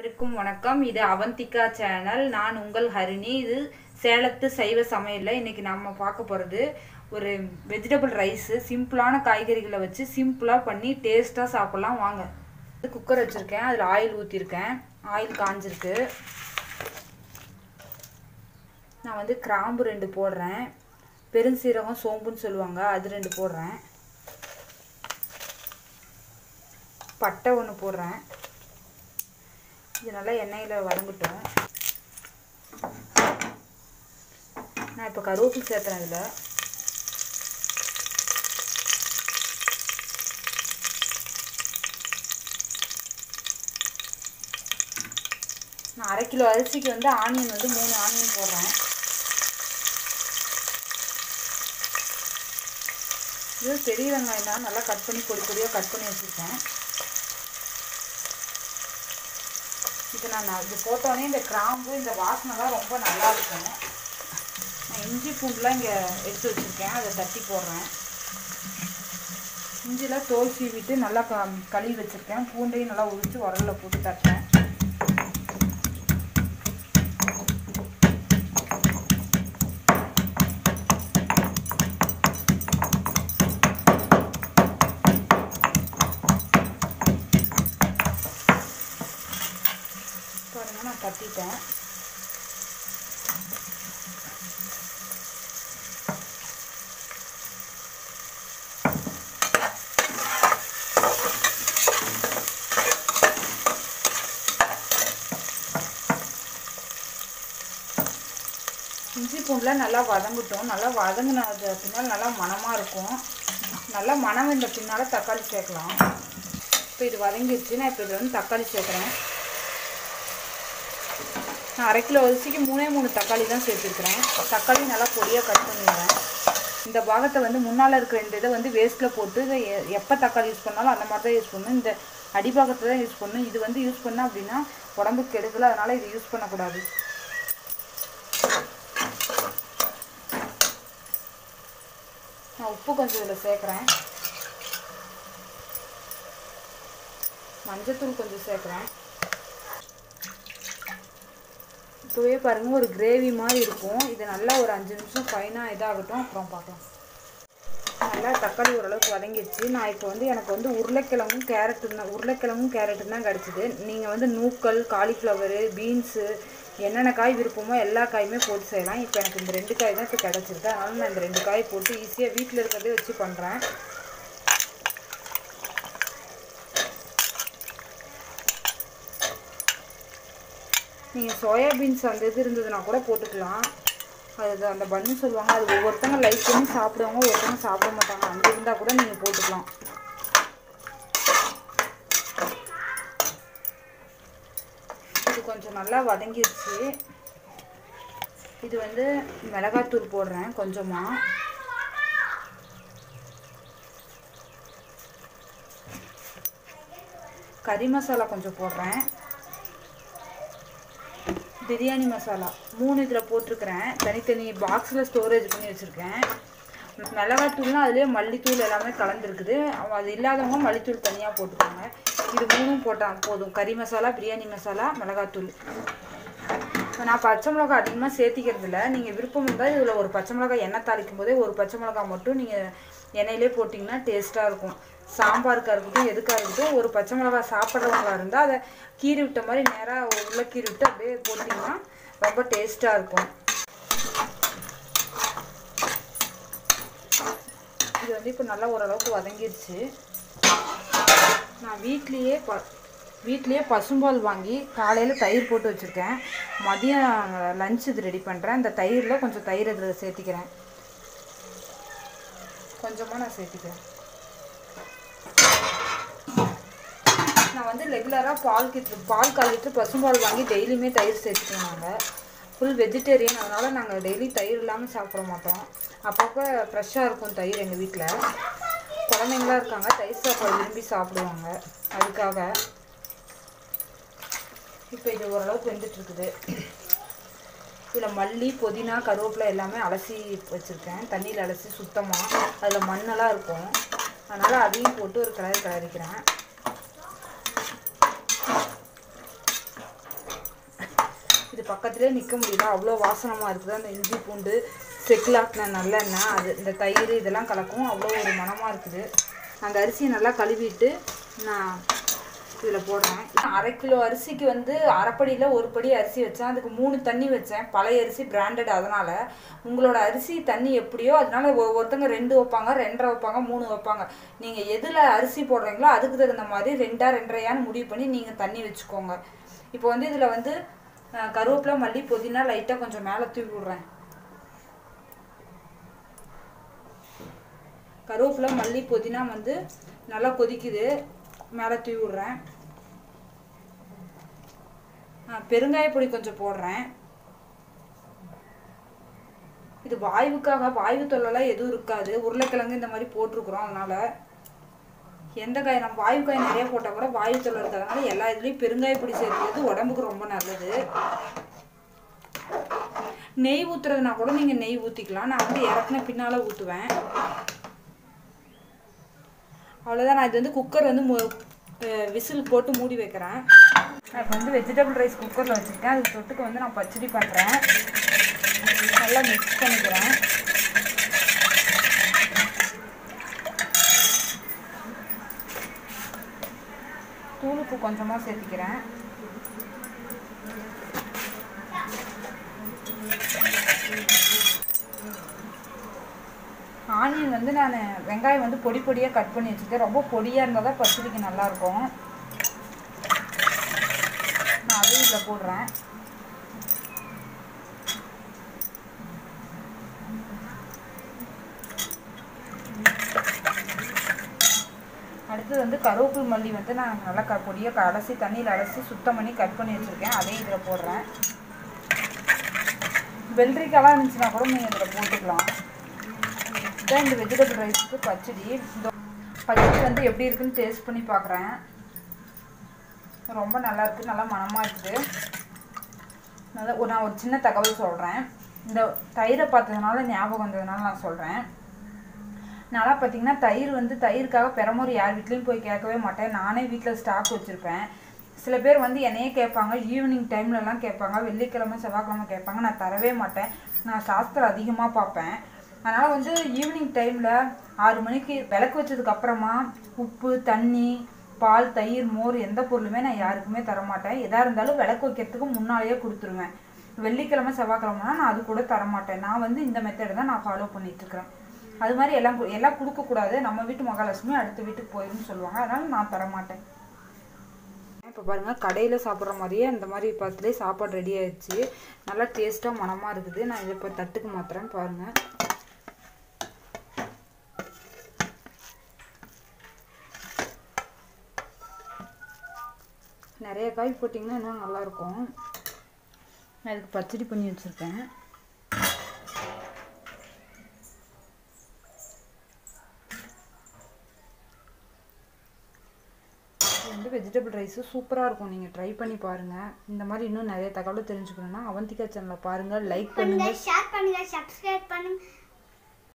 அனைவருக்கும் வணக்கம் இது அவந்திகா சேனல் நான் உங்கள் ஹரிணி இது சேலத்து சைவ சமையலில் இன்னைக்கு நம்ம பார்க்க போகிறது ஒரு வெஜிடபிள் ரைஸு சிம்பிளான காய்கறிகளை வச்சு சிம்பிளாக பண்ணி டேஸ்ட்டாக சாப்பிட்லாம் வாங்க இது குக்கர் வச்சுருக்கேன் அதில் ஆயில் ஊற்றிருக்கேன் ஆயில் காஞ்சிருக்கு நான் வந்து கிராம்பு ரெண்டு போடுறேன் பெருஞ்சீரகம் சோம்புன்னு சொல்லுவாங்க அது ரெண்டு போடுறேன் பட்டை ஒன்று போடுறேன் இது நல்லா எண்ணெயில் வதங்கட்டும் நான் இப்போ கருவேப்பில் சேர்த்துறேன் இதில் நான் அரை கிலோ அரிசிக்கு வந்து ஆனியன் வந்து மூணு ஆனியன் போடுறேன் இது பெரிய வெங்காயம் தான் நல்லா கட் பண்ணி பொடி பொடியாக கட் பண்ணி வச்சுருக்கேன் இது நான் இது போட்டோன்னே இந்த கிராம்பு இந்த வாசனைலாம் ரொம்ப நல்லா இருக்கும் நான் இஞ்சி பூண்டுலாம் இங்கே எடுத்து வச்சுருக்கேன் அதை தட்டி போடுறேன் இஞ்சிலாம் தோல் சீவிட்டு நல்லா க கழுவி வச்சுருக்கேன் பூண்டையும் நல்லா உரித்து உரலில் போட்டு தட்டேன் பாருங்க நான் தட்டிட்டேன் இஞ்சி பூண்டுலாம் நல்லா வதங்கட்டும் நல்லா வதங்கினது பின்னால் நல்லா மணமாக இருக்கும் நல்லா மணம் வந்த பின்னால் தக்காளி சேர்க்கலாம் இப்போ இது வதங்கிடுச்சு நான் இப்போ இதில் வந்து தக்காளி சேர்க்குறேன் நான் அரை கிலோ அரிசிக்கு மூணே மூணு தக்காளி தான் சேர்த்துருக்குறேன் தக்காளி நல்லா பொடியாக கட் பண்ணிடுவேன் இந்த பாகத்தை வந்து முன்னால் இருக்கிற இந்த இதை வந்து வேஸ்ட்டில் போட்டு இதை எ- எப்போ தக்காளி யூஸ் பண்ணாலும் அந்த மாதிரி தான் யூஸ் பண்ணணும் இந்த அடிபாகத்தை தான் யூஸ் பண்ணணும் இது வந்து யூஸ் பண்ணோம் அப்படின்னா உடம்புக்கு கெடுதல் அதனால் இது யூஸ் பண்ணக்கூடாது நான் உப்பு கொஞ்சம் இதில் சேர்க்குறேன் மஞ்சத்தூள் கொஞ்சம் சேர்க்குறேன் இப்போவே பாருங்கள் ஒரு கிரேவி மாதிரி இருக்கும் இது நல்லா ஒரு அஞ்சு நிமிஷம் ஃபைனாக இதாகட்டும் அப்புறம் பார்க்கலாம் நல்லா தக்காளி ஓரளவுக்கு வதங்கிடுச்சு நான் இப்போ வந்து எனக்கு வந்து உருளைக்கிழங்கும் கேரட்டு தான் உருளைக்கிழங்கும் கேரட்டும் தான் கிடச்சிது நீங்கள் வந்து நூக்கல் காலிஃப்ளவரு பீன்ஸு என்னென்ன காய் விருப்பமோ எல்லா காயுமே போட்டு செய்யலாம் இப்போ எனக்கு இந்த ரெண்டு காய் தான் இப்போ கிடச்சிருக்கு அதனால நான் இந்த ரெண்டு காய் போட்டு ஈஸியாக வீட்டில் இருக்கிறதே வச்சு பண்ணுறேன் நீங்கள் சோயாபீன்ஸ் அந்த இது இருந்ததுன்னா கூட போட்டுக்கலாம் அது அந்த பண்ணு சொல்லுவாங்க அது ஒவ்வொருத்தங்க லைக் பண்ணி சாப்பிடுவாங்க ஒருத்தவங்க சாப்பிட மாட்டாங்க அந்த இருந்தால் கூட நீங்கள் போட்டுக்கலாம் இது கொஞ்சம் நல்லா வதங்கிடுச்சு இது வந்து மிளகாத்தூள் போடுறேன் கொஞ்சமாக கறி மசாலா கொஞ்சம் போடுறேன் பிரியாணி மசாலா மூணு இதில் போட்டிருக்கிறேன் தனித்தனி பாக்ஸில் ஸ்டோரேஜ் பண்ணி வச்சுருக்கேன் மிளகாத்தூள்னா அதுலேயே மல்லித்தூள் எல்லாமே கலந்துருக்குது அவ- அது இல்லாதவங்க மல்லித்தூள் தனியாக போட்டுக்கோங்க இது மூணும் போட்டால் போதும் கறி மசாலா பிரியாணி மசாலா மிளகாத்தூள் இப்போ நான் பச்சை மிளகா அதிகமாக சேர்த்திக்கிறது இல்லை நீங்கள் விருப்பம் இருந்தால் இதில் ஒரு பச்சை மிளகாய் எண்ணெய் தாளிக்கும் போதே ஒரு பச்சை மிளகா மட்டும் நீங்கள் எண்ணெயிலே போட்டிங்கன்னா டேஸ்ட்டாக இருக்கும் சாம்பாருக்காக இருக்கட்டும் எதுக்காக இருக்கட்டும் ஒரு பச்சை மிளகா சாப்பிட்றவங்களா இருந்தால் அதை கீறி விட்ட மாதிரி நேராக உள்ள கீறி விட்டு அப்படியே போட்டிங்கன்னா ரொம்ப டேஸ்ட்டாக இருக்கும் இது வந்து இப்போ நல்லா ஓரளவுக்கு வதங்கிடுச்சு நான் வீட்லேயே ப வீட்லேயே பசும்பால் வாங்கி காலையில் தயிர் போட்டு வச்சுருக்கேன் மதியம் லஞ்ச் இது ரெடி பண்ணுறேன் இந்த தயிரில் கொஞ்சம் தயிர் இதில் சேர்த்திக்கிறேன் கொஞ்சமாக நான் சேர்த்திக்கிறேன் நான் வந்து ரெகுலராக பால் கிட்டு பால் கால் லிட்டர் பசும்பால் வாங்கி டெய்லியுமே தயிர் சேர்த்துக்கோங்க நாங்கள் ஃபுல் வெஜிடேரியன் அதனால் நாங்கள் டெய்லி தயிர் இல்லாமல் சாப்பிட மாட்டோம் அப்பப்போ ஃப்ரெஷ்ஷாக இருக்கும் தயிர் எங்கள் வீட்டில் குழந்தைங்களாம் இருக்காங்க தயிர் சாப்பாடு விரும்பி சாப்பிடுவாங்க அதுக்காக இப்போ இது ஓரளவுக்கு வெந்துட்டு இருக்குது இதில் மல்லி புதினா கருவேப்பிலை எல்லாமே அலசி வச்சுருக்கேன் தண்ணியில் அலசி சுத்தமாக அதில் மண்ணெல்லாம் இருக்கும் அதனால் அதையும் போட்டு ஒரு கிளறி கிளறிக்கிறேன் இது பக்கத்துலேயே நிற்க முடியல அவ்வளோ வாசனமாக இருக்குது அந்த இஞ்சி பூண்டு செக்கிலாட்டின நல்லெண்ணெய் அது இந்த தயிர் இதெல்லாம் கலக்கும் அவ்வளோ ஒரு மணமாக இருக்குது அந்த அரிசியை நல்லா கழுவிட்டு நான் இதில் போடுறேன் அரை கிலோ அரிசிக்கு வந்து அரைப்படியில் ஒரு படி அரிசி வச்சேன் அதுக்கு மூணு தண்ணி வச்சேன் பழைய அரிசி பிராண்டட் அதனால் உங்களோட அரிசி தண்ணி எப்படியோ அதனால ஒ- ஒருத்தங்க ரெண்டு வைப்பாங்க ரெண்டரை வைப்பாங்க மூணு வைப்பாங்க நீங்கள் எதில் அரிசி போடுறீங்களோ அதுக்கு தகுந்த மாதிரி ரெண்டா ரெண்டரையான்னு முடிவு பண்ணி நீங்கள் தண்ணி வச்சுக்கோங்க இப்போ வந்து இதில் வந்து அஹ், கருவேப்பிலை மல்லி புதினா லைட்டாக கொஞ்சம் மேலே தூவி விடுறேன் கருவேப்பிலை மல்லி புதினா வந்து நல்லா கொதிக்குது மேலே தூவி விடுறேன் ஆ, பெருங்காய பொடி கொஞ்சம் போடுறேன் இது வாயுவுக்காக வாயு தொல்லைலாம் எதுவும் இருக்காது உருளைக்கிழங்கு இந்த மாதிரி போட்டிருக்குறோம் அதனால எந்த காய் நம்ம வாயு காய் நிறைய போட்டால் கூட வாயு தொல்லை இருக்கிறதுனால எல்லா இதுலேயும் பெருங்காய பொடி சேர்த்துக்கிறது உடம்புக்கு ரொம்ப நல்லது நெய் ஊற்றுறதுனா கூட நீங்கள் நெய் ஊற்றிக்கலாம் நான் வந்து இறக்குன பின்னால் ஊற்றுவேன் அவ்வளோதான் நான் இது வந்து குக்கர் வந்து விசில் போட்டு மூடி வைக்கிறேன் நான் இப்போ வந்து வெஜிடபிள் ரைஸ் குக்கரில் வச்சுருக்கேன் அதுக்கு தொட்டுக்கு வந்து நான் பச்சடி பண்ணுறேன் நல்லா மிக்ஸ் பண்ணிக்கிறேன் தூளுப்பு கொஞ்சமாக சேர்த்துக்கிறேன் ஆனியன் வந்து நான் வெங்காயம் வந்து பொடி பொடியாக கட் பண்ணி வச்சுருக்கேன் ரொம்ப பொடியாக இருந்தால் தான் பச்சடிக்கு நல்லாயிருக்கும் நான் அதையும் இதில் போடுறேன் அடுத்தது வந்து கருவேப்பிலை மல்லி வந்து நான் நல்லா க பொடியாக அலசி தண்ணியில் அலசி சுத்தம் பண்ணி கட் பண்ணி வச்சுருக்கேன் அதையும் இதில் போடுறேன் வெள்ளரிக்காலாம் இருந்துச்சுன்னா கூட நீங்கள் இதில் போட்டுக்கலாம் இதான் இந்த வெஜிடபிள் ரைஸ்க்கு பச்சடி இந்த பச்சடி வந்து எப்படி இருக்குன்னு டேஸ்ட் பண்ணி பார்க்குறேன் ரொம்ப நல்லா இருக்குது நல்லா மணமாக இருக்குது நல்லா ஒரு- நான் ஒரு சின்ன தகவல் சொல்கிறேன் இந்த தயிரை பார்த்ததுனால ஞாபகம் வந்ததுனால நான் சொல்கிறேன் நான்லாம் பார்த்தீங்கன்னா தயிர் வந்து தயிருக்காக பெரம்பூர் யார் வீட்லேயும் போய் கேட்கவே மாட்டேன் நானே வீட்டில் ஸ்டாக் வச்சுருப்பேன் சில பேர் வந்து என்னையே கேட்பாங்க ஈவினிங் டைம்லலாம் கேட்பாங்க வெள்ளிக்கிழமை செவ்வாய்க்கிழமை கேட்பாங்க நான் தரவே மாட்டேன் நான் சாஸ்திரம் அதிகமாக பார்ப்பேன் அதனால் வந்து ஈவினிங் டைமில் ஆறு மணிக்கு விளக்கு வச்சதுக்கு அப்புறமா உப்பு தண்ணி பால் தயிர் மோர் எந்த பொருளுமே நான் யாருக்குமே தர மாட்டேன் எதாக இருந்தாலும் விளக்கு வைக்கிறதுக்கு முன்னாலேயே கொடுத்துருவேன் வெள்ளிக்கிழமை செவ்வாய்க்கிழமைனா நான் அது கூட தர மாட்டேன் நான் வந்து இந்த மெத்தட் தான் நான் ஃபாலோ பண்ணிட்டு இருக்கிறேன் அது மாதிரி எல்லாம் கு- எல்லாம் கொடுக்கக்கூடாது நம்ம வீட்டு மகாலட்சுமி அடுத்த வீட்டுக்கு போயிருன்னு சொல்லுவாங்க அதனால நான் தர மாட்டேன் இப்போ பாருங்கள் கடையில் சாப்பிட்ற மாதிரியே அந்த மாதிரி பார்த்துலேயே சாப்பாடு ரெடி ஆயிடுச்சு நல்லா டேஸ்ட்டாக மணமாக இருக்குது நான் இதை இப்போ தட்டுக்கு மாத்துறேன் பாருங்கள் நிறைய காய் போட்டிங்கன்னா இன்னும் நல்லாயிருக்கும் நான் இதுக்கு பச்சடி பண்ணி வச்சுருக்கேன் இது வந்து வெஜிடபிள் ரைஸு சூப்பராக இருக்கும் நீங்கள் ட்ரை பண்ணி பாருங்கள் இந்த மாதிரி இன்னும் நிறைய தகவலை தெரிஞ்சுக்கணுன்னா அவந்திகா சேனலை பாருங்கள் லைக் பண்ணுங்க பண்ணுங்கள் ஷேர் பண்ணுங்க சப்ஸ்கிரைப் பண்ணுங்க